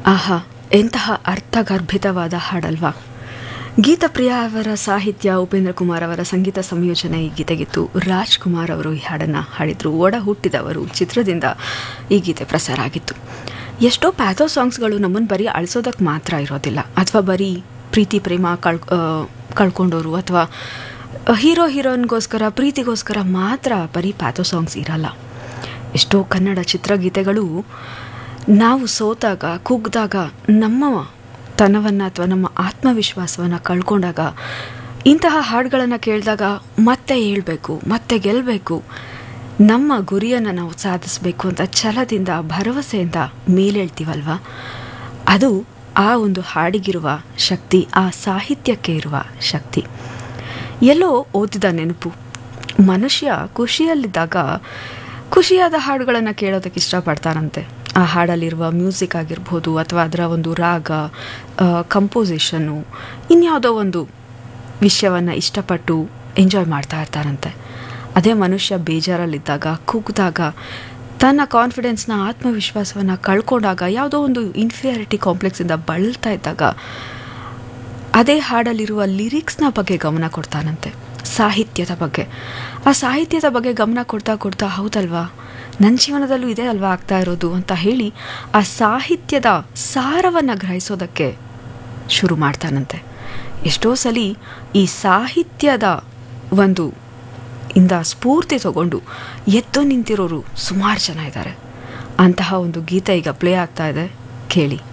ಆಹಾ ಎಂತಹ ಅರ್ಥಗರ್ಭಿತವಾದ ಹಾಡಲ್ವಾ ಗೀತಪ್ರಿಯ ಅವರ ಸಾಹಿತ್ಯ ಉಪೇಂದ್ರ ಕುಮಾರ್ ಅವರ ಸಂಗೀತ ಸಂಯೋಜನೆ ಈ ಗೀತೆಗಿತ್ತು ರಾಜ್ಕುಮಾರ್ ಅವರು ಈ ಹಾಡನ್ನು ಹಾಡಿದ್ರು ಒಡ ಹುಟ್ಟಿದವರು ಚಿತ್ರದಿಂದ ಈ ಗೀತೆ ಪ್ರಸಾರ ಆಗಿತ್ತು ಎಷ್ಟೋ ಪ್ಯಾಥೋ ಸಾಂಗ್ಸ್ಗಳು ನಮ್ಮನ್ನು ಬರೀ ಅಳಿಸೋದಕ್ಕೆ ಮಾತ್ರ ಇರೋದಿಲ್ಲ ಅಥವಾ ಬರೀ ಪ್ರೀತಿ ಪ್ರೇಮ ಕಳ್ ಆ, ಕಳ್ಕೊಂಡವರು ಅಥವಾ ಹೀರೋ ಹೀರೋಯಿನ್ಗೋಸ್ಕರ ಪ್ರೀತಿಗೋಸ್ಕರ ಮಾತ್ರ ಬರೀ ಪ್ಯಾಥೋ ಸಾಂಗ್ಸ್ ಇರಲ್ಲ ಎಷ್ಟೋ ಕನ್ನಡ ಚಿತ್ರಗೀತೆಗಳು ನಾವು ಸೋತಾಗ ಕುಗ್ದಾಗ ನಮ್ಮ ತನವನ್ನು ಅಥವಾ ನಮ್ಮ ಆತ್ಮವಿಶ್ವಾಸವನ್ನು ಕಳ್ಕೊಂಡಾಗ ಇಂತಹ ಹಾಡುಗಳನ್ನು ಕೇಳಿದಾಗ ಮತ್ತೆ ಹೇಳ್ಬೇಕು ಮತ್ತೆ ಗೆಲ್ಲಬೇಕು ನಮ್ಮ ಗುರಿಯನ್ನು ನಾವು ಸಾಧಿಸಬೇಕು ಅಂತ ಛಲದಿಂದ ಭರವಸೆಯಿಂದ ಮೇಲೇಳ್ತೀವಲ್ವ ಅದು ಆ ಒಂದು ಹಾಡಿಗಿರುವ ಶಕ್ತಿ ಆ ಸಾಹಿತ್ಯಕ್ಕೆ ಇರುವ ಶಕ್ತಿ ಎಲ್ಲೋ ಓದಿದ ನೆನಪು ಮನುಷ್ಯ ಖುಷಿಯಲ್ಲಿದ್ದಾಗ ಖುಷಿಯಾದ ಹಾಡುಗಳನ್ನು ಕೇಳೋದಕ್ಕೆ ಇಷ್ಟಪಡ್ತಾರಂತೆ ಆ ಹಾಡಲ್ಲಿರುವ ಮ್ಯೂಸಿಕ್ ಆಗಿರ್ಬೋದು ಅಥವಾ ಅದರ ಒಂದು ರಾಗ ಕಂಪೋಸಿಷನ್ನು ಇನ್ಯಾವುದೋ ಒಂದು ವಿಷಯವನ್ನು ಇಷ್ಟಪಟ್ಟು ಎಂಜಾಯ್ ಮಾಡ್ತಾ ಇರ್ತಾರಂತೆ ಅದೇ ಮನುಷ್ಯ ಬೇಜಾರಲ್ಲಿದ್ದಾಗ ಕುಗ್ದಾಗ ತನ್ನ ಕಾನ್ಫಿಡೆನ್ಸ್ನ ಆತ್ಮವಿಶ್ವಾಸವನ್ನು ಕಳ್ಕೊಂಡಾಗ ಯಾವುದೋ ಒಂದು ಇನ್ಫಿಯಾರಿಟಿ ಕಾಂಪ್ಲೆಕ್ಸಿಂದ ಬಳಲ್ತಾ ಇದ್ದಾಗ ಅದೇ ಹಾಡಲ್ಲಿರುವ ಲಿರಿಕ್ಸ್ನ ಬಗ್ಗೆ ಗಮನ ಕೊಡ್ತಾನಂತೆ ಸಾಹಿತ್ಯದ ಬಗ್ಗೆ ಆ ಸಾಹಿತ್ಯದ ಬಗ್ಗೆ ಗಮನ ಕೊಡ್ತಾ ಕೊಡ್ತಾ ಹೌದಲ್ವಾ ನನ್ನ ಜೀವನದಲ್ಲೂ ಇದೇ ಅಲ್ವಾ ಆಗ್ತಾ ಇರೋದು ಅಂತ ಹೇಳಿ ಆ ಸಾಹಿತ್ಯದ ಸಾರವನ್ನು ಗ್ರಹಿಸೋದಕ್ಕೆ ಶುರು ಮಾಡ್ತಾನಂತೆ ಎಷ್ಟೋ ಸಲ ಈ ಸಾಹಿತ್ಯದ ಒಂದು ಇಂದ ಸ್ಫೂರ್ತಿ ತಗೊಂಡು ಎದ್ದು ನಿಂತಿರೋರು ಸುಮಾರು ಜನ ಇದ್ದಾರೆ ಅಂತಹ ಒಂದು ಗೀತೆ ಈಗ ಪ್ಲೇ ಆಗ್ತಾ ಇದೆ ಕೇಳಿ